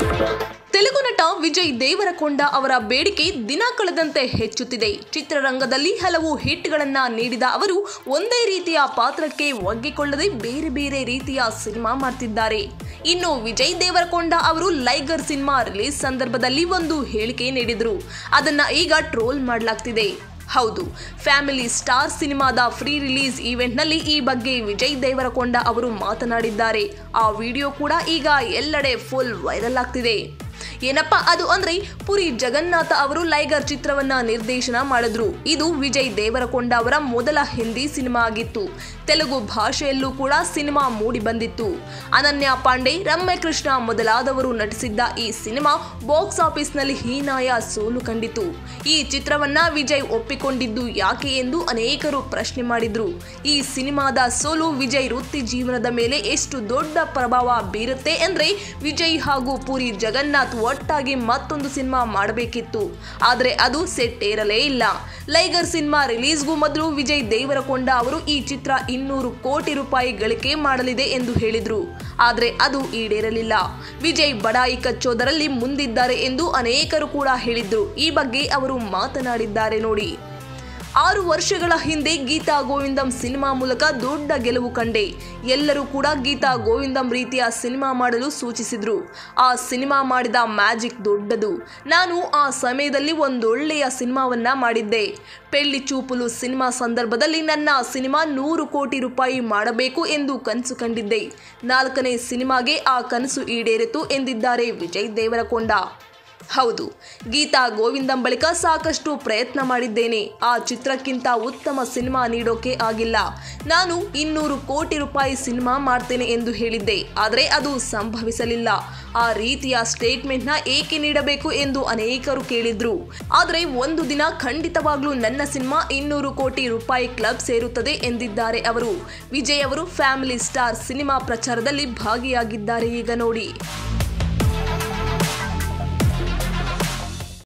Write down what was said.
ತೆಲುಗು ನಟ ವಿಜಯ್ ದೇವರಕೊಂಡ ಅವರ ಬೇಡಿಕೆ ದಿನ ಕಳೆದಂತೆ ಹೆಚ್ಚುತ್ತಿದೆ ಚಿತ್ರರಂಗದಲ್ಲಿ ಹಲವು ಹಿಟ್ಗಳನ್ನ ನೀಡಿದ ಅವರು ಒಂದೇ ರೀತಿಯ ಪಾತ್ರಕ್ಕೆ ಒಗ್ಗಿಕೊಳ್ಳದೆ ಬೇರೆ ಬೇರೆ ರೀತಿಯ ಸಿನಿಮಾ ಮಾಡ್ತಿದ್ದಾರೆ ಇನ್ನು ವಿಜಯ್ ದೇವರಕೊಂಡ ಅವರು ಲೈಗರ್ ಸಿನಿಮಾ ರಿಲೀಸ್ ಸಂದರ್ಭದಲ್ಲಿ ಒಂದು ಹೇಳಿಕೆ ನೀಡಿದ್ರು ಅದನ್ನ ಈಗ ಟ್ರೋಲ್ ಮಾಡಲಾಗ್ತಿದೆ ಹೌದು ಫ್ಯಾಮಿಲಿ ಸ್ಟಾರ್ ಸಿನಿಮಾದ ಫ್ರೀ ರಿಲೀಸ್ ಈವೆಂಟ್ನಲ್ಲಿ ಈ ಬಗ್ಗೆ ವಿಜಯ್ ದೇವರಕೊಂಡ ಅವರು ಮಾತನಾಡಿದ್ದಾರೆ ಆ ವಿಡಿಯೋ ಕೂಡ ಈಗ ಎಲ್ಲೆಡೆ ಫುಲ್ ವೈರಲ್ ಆಗ್ತಿದೆ ಏನಪ್ಪ ಅದು ಅಂದ್ರೆ ಪುರಿ ಜಗನ್ನಾಥ ಅವರು ಲೈಗರ್ ಚಿತ್ರವನ್ನ ನಿರ್ದೇಶನ ಮಾಡಿದ್ರು ಇದು ವಿಜಯ್ ದೇವರಕೊಂಡ ಅವರ ಮೊದಲ ಹಿಂದಿ ಸಿನಿಮಾ ಆಗಿತ್ತು ತೆಲುಗು ಭಾಷೆಯಲ್ಲೂ ಕೂಡ ಸಿನಿಮಾ ಮೂಡಿ ಬಂದಿತ್ತು ಅನನ್ಯ ಪಾಂಡೆ ರಮ್ಯಕೃಷ್ಣ ಮೊದಲಾದವರು ನಟಿಸಿದ್ದ ಈ ಸಿನಿಮಾ ಬಾಕ್ಸ್ ಆಫೀಸ್ನಲ್ಲಿ ಹೀನಾಯ ಸೋಲು ಕಂಡಿತು ಈ ಚಿತ್ರವನ್ನ ವಿಜಯ್ ಒಪ್ಪಿಕೊಂಡಿದ್ದು ಯಾಕೆ ಎಂದು ಅನೇಕರು ಪ್ರಶ್ನೆ ಮಾಡಿದ್ರು ಈ ಸಿನಿಮಾದ ಸೋಲು ವಿಜಯ್ ವೃತ್ತಿ ಜೀವನದ ಮೇಲೆ ಎಷ್ಟು ದೊಡ್ಡ ಪ್ರಭಾವ ಬೀರುತ್ತೆ ಅಂದ್ರೆ ವಿಜಯ್ ಹಾಗೂ ಪುರಿ ಜಗನ್ನಾಥ್ ಒಟ್ಟಾಗಿ ಮತ್ತೊಂದು ಸಿನಿಮಾ ಮಾಡಬೇಕಿತ್ತು ಆದರೆ ಅದು ಸೆಟ್ ಏರಲೇ ಇಲ್ಲ ಲೈಗರ್ ಸಿನಿಮಾ ರಿಲೀಸ್ಗೂ ಮೊದಲು ವಿಜಯ್ ದೇವರಕೊಂಡ ಅವರು ಈ ಚಿತ್ರ ಇನ್ನೂರು ಕೋಟಿ ರೂಪಾಯಿ ಗಳಿಕೆ ಮಾಡಲಿದೆ ಎಂದು ಹೇಳಿದ್ರು ಆದರೆ ಅದು ಈಡೇರಲಿಲ್ಲ ವಿಜಯ್ ಬಡಾಯಿ ಕಚ್ಚೋದರಲ್ಲಿ ಮುಂದಿದ್ದಾರೆ ಎಂದು ಅನೇಕರು ಕೂಡ ಹೇಳಿದ್ರು ಈ ಬಗ್ಗೆ ಅವರು ಮಾತನಾಡಿದ್ದಾರೆ ನೋಡಿ ಆರು ವರ್ಷಗಳ ಹಿಂದೆ ಗೀತಾ ಗೋವಿಂದಂ ಸಿನಿಮಾ ಮೂಲಕ ದೊಡ್ಡ ಗೆಲುವು ಕಂಡೆ ಎಲ್ಲರೂ ಕೂಡ ಗೀತಾ ಗೋವಿಂದಂ ರೀತಿಯ ಸಿನಿಮಾ ಮಾಡಲು ಸೂಚಿಸಿದ್ರು ಆ ಸಿನಿಮಾ ಮಾಡಿದ ಮ್ಯಾಜಿಕ್ ದೊಡ್ಡದು ನಾನು ಆ ಸಮಯದಲ್ಲಿ ಒಂದೊಳ್ಳೆಯ ಸಿನಿಮಾವನ್ನ ಮಾಡಿದ್ದೆ ಪೆಳ್ಳಿ ಚೂಪುಲು ಸಿನಿಮಾ ಸಂದರ್ಭದಲ್ಲಿ ನನ್ನ ಸಿನಿಮಾ ನೂರು ಕೋಟಿ ರೂಪಾಯಿ ಮಾಡಬೇಕು ಎಂದು ಕನಸು ಕಂಡಿದ್ದೆ ನಾಲ್ಕನೇ ಸಿನಿಮಾಗೆ ಆ ಕನಸು ಈಡೇರಿತು ಎಂದಿದ್ದಾರೆ ವಿಜಯ್ ದೇವರಕೊಂಡ ಹೌದು ಗೀತಾ ಗೋವಿಂದಂ ಬಳಿಕ ಸಾಕಷ್ಟು ಪ್ರಯತ್ನ ಮಾಡಿದ್ದೇನೆ ಆ ಚಿತ್ರಕ್ಕಿಂತ ಉತ್ತಮ ಸಿನಿಮಾ ನೀಡೋಕೆ ಆಗಿಲ್ಲ ನಾನು ಇನ್ನೂರು ಕೋಟಿ ರೂಪಾಯಿ ಸಿನಿಮಾ ಮಾಡ್ತೇನೆ ಎಂದು ಹೇಳಿದ್ದೆ ಆದರೆ ಅದು ಸಂಭವಿಸಲಿಲ್ಲ ಆ ರೀತಿಯ ಸ್ಟೇಟ್ಮೆಂಟ್ನ ಏಕೆ ನೀಡಬೇಕು ಎಂದು ಅನೇಕರು ಕೇಳಿದ್ರು ಆದರೆ ಒಂದು ದಿನ ಖಂಡಿತವಾಗ್ಲೂ ನನ್ನ ಸಿನಿಮಾ ಇನ್ನೂರು ಕೋಟಿ ರೂಪಾಯಿ ಕ್ಲಬ್ ಸೇರುತ್ತದೆ ಎಂದಿದ್ದಾರೆ ಅವರು ವಿಜಯ್ ಅವರು ಫ್ಯಾಮಿಲಿ ಸ್ಟಾರ್ ಸಿನಿಮಾ ಪ್ರಚಾರದಲ್ಲಿ ಭಾಗಿಯಾಗಿದ್ದಾರೆ ಈಗ ನೋಡಿ